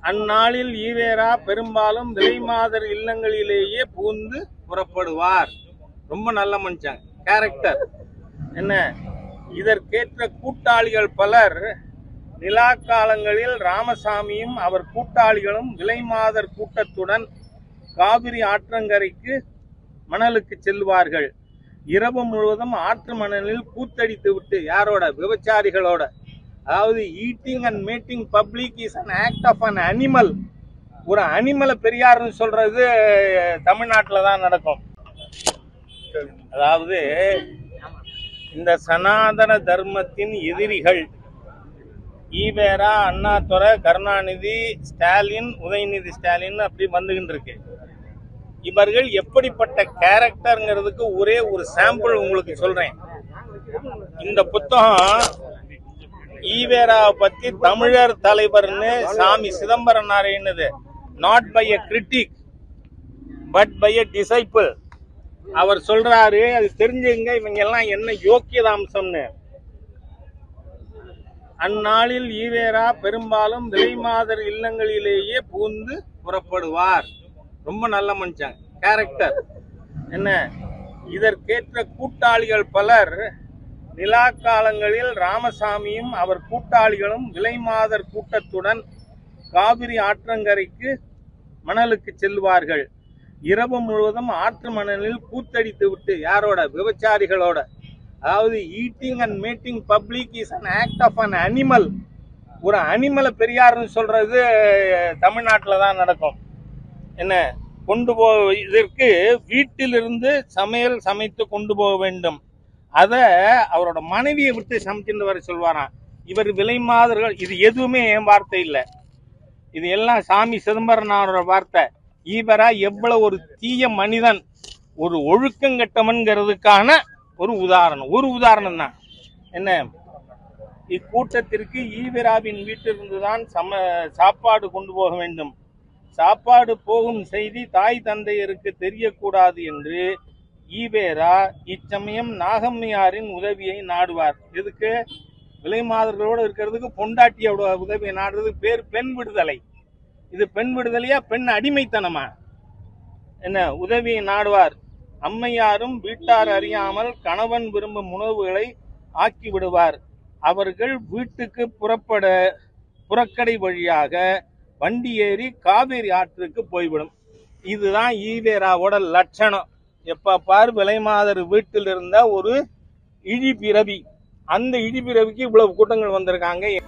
அந்நாளில் ஈவேரா பெரும்பாலும் விலைமாதர் இல்லங்களிலேயே பூந்து புறப்படுவார் ரொம்ப நல்ல மனுஷன் கேரக்டர் என்ன இதற்கேற்ற கூட்டாளிகள் பலர் நிலா காலங்களில் ராமசாமியும் அவர் கூட்டாளிகளும் விலைமாதர் கூட்டத்துடன் காவிரி ஆற்றங்கரைக்கு மணலுக்கு செல்வார்கள் இரவு முழுவதும் ஆற்று மணலில் கூத்தடித்து விட்டு யாரோட விபச்சாரிகளோட அதாவது eating and mating public is an act of an animal ஒரு அனிமலை பெரியார்னு சொல்றது தமிழ்நாட்டில் தான் நடக்கும் அதாவது இந்த சனாதன தர்மத்தின் எதிரிகள் ஈவேரா அண்ணாதுரை கருணாநிதி ஸ்டாலின் உதயநிதி ஸ்டாலின் அப்படி வந்துகிட்டு இருக்கு இவர்கள் எப்படிப்பட்ட கேரக்டர்ங்கிறதுக்கு ஒரே ஒரு சாம்பிள் உங்களுக்கு சொல்றேன் இந்த புத்தகம் ஈவேராவை பத்தி தமிழர் தலைவர்னு சாமி சிதம்பரம் நாராயணது not by a critic but by a disciple அவர் சொல்றாரு அது தெரிஞ்சுங்க இவங்க எல்லாம் என்ன யோக்கியதாம்சம்னு அந்நாளில் ஈவேரா பெரும்பாலும் விலைமாதர் இல்லங்களிலேயே பூந்து புறப்படுவார் ரொம்ப நல்ல மனுஷன் கேரக்டர் என்ன இதற்கேற்ற கூட்டாளிகள் பலர் நிலா காலங்களில் ராமசாமியும் அவர் கூட்டாளிகளும் விலைமாதர் கூட்டத்துடன் காவிரி ஆற்றங்கரைக்கு மணலுக்கு செல்வார்கள் இரவு முழுவதும் ஆற்று மணலில் கூத்தடித்து விட்டு யாரோட விபச்சாரிகளோட அதாவது eating and mating public is an act of an animal ஒரு அனிமலை பெரியார்னு சொல்றது தமிழ்நாட்டில் தான் நடக்கும் என்ன கொண்டு போ இதற்கு வீட்டிலிருந்து சமையல் சமைத்து கொண்டு போக வேண்டும் அத அவரோட மனைவியை விட்டு சமைச்சுட்டு வர சொல்வாராம் இவர் விலை மாதர்கள் இது எதுவுமே என் வார்த்தை இல்லை இது எல்லாம் சாமி சிதம்பரனாரோட வார்த்தை ஈவரா எவ்வளவு ஒரு தீய மனிதன் ஒரு ஒழுக்கங்கெட்டவன்கிறதுக்கான ஒரு உதாரணம் ஒரு உதாரணம் தான் என்ன இக்கூட்டத்திற்கு ஈவிராவின் வீட்டிலிருந்து தான் சம சாப்பாடு கொண்டு போக வேண்டும் சாப்பாடு போகும் செய்தி தாய் தந்தையருக்கு தெரியக்கூடாது என்று ஈவேரா இச்சமயம் நாகம்மையாரின் உதவியை நாடுவார் எதுக்கு விலை மாதர்களோடு இருக்கிறதுக்கு பொண்டாட்டியோட உதவியை நாடுறதுக்கு பேர் பெண் விடுதலை இது பெண் விடுதலையா பெண் அடிமைத்தனமா என்ன உதவியை நாடுவார் அம்மையாரும் வீட்டார் அறியாமல் கணவன் விரும்பும் உணவுகளை ஆக்கி விடுவார் அவர்கள் வீட்டுக்கு புறப்பட புறக்கடை வழியாக வண்டி ஏறி காவேரி ஆற்றுக்கு போய்விடும் இதுதான் ஈவேராவோட லட்சணம் எப்ப பார் விலைமாதர் வீட்டில் இருந்த ஒரு இழிபிறவி அந்த இழிபிறவிக்கு இவ்வளவு கூட்டங்கள் வந்திருக்காங்க